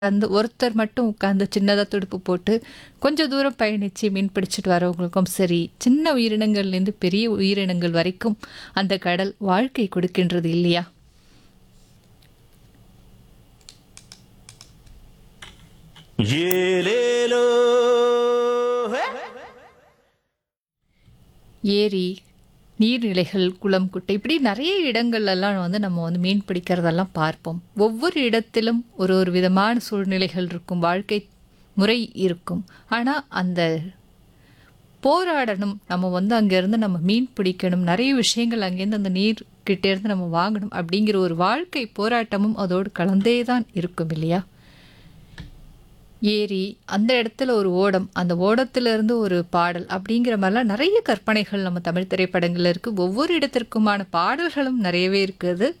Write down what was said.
அந்த ஒருத்தர் மட்டும் உட்காந்து சின்னதாக துடுப்பு போட்டு கொஞ்சம் தூரம் பயணித்து மீன் பிடிச்சிட்டு வரவங்களுக்கும் சரி சின்ன உயிரினங்கள்லேருந்து பெரிய உயிரினங்கள் வரைக்கும் அந்த கடல் வாழ்க்கை கொடுக்கின்றது இல்லையா ஏலேலோ ஏரி நீர்நிலைகள் குளம் குட்டை இப்படி நிறைய இடங்கள்லாம் வந்து நம்ம வந்து மீன் பிடிக்கிறதெல்லாம் பார்ப்போம் ஒவ்வொரு இடத்திலும் ஒரு ஒரு விதமான சூழ்நிலைகள் இருக்கும் வாழ்க்கை முறை இருக்கும் ஆனால் அந்த போராடணும் நம்ம வந்து அங்கேருந்து நம்ம மீன் பிடிக்கணும் நிறைய விஷயங்கள் அங்கேருந்து அந்த நீர் கிட்டேருந்து நம்ம வாங்கணும் அப்படிங்கிற ஒரு வாழ்க்கை போராட்டமும் அதோடு கலந்தே தான் இருக்கும் இல்லையா ஏரி அந்த இடத்துல ஒரு ஓடம் அந்த ஓடத்துல இருந்து ஒரு பாடல் அப்படிங்கிற மாதிரிலாம் நிறைய கற்பனைகள் நம்ம தமிழ் திரைப்படங்கள்ல இருக்கு ஒவ்வொரு இடத்திற்குமான பாடல்களும் நிறையவே இருக்குது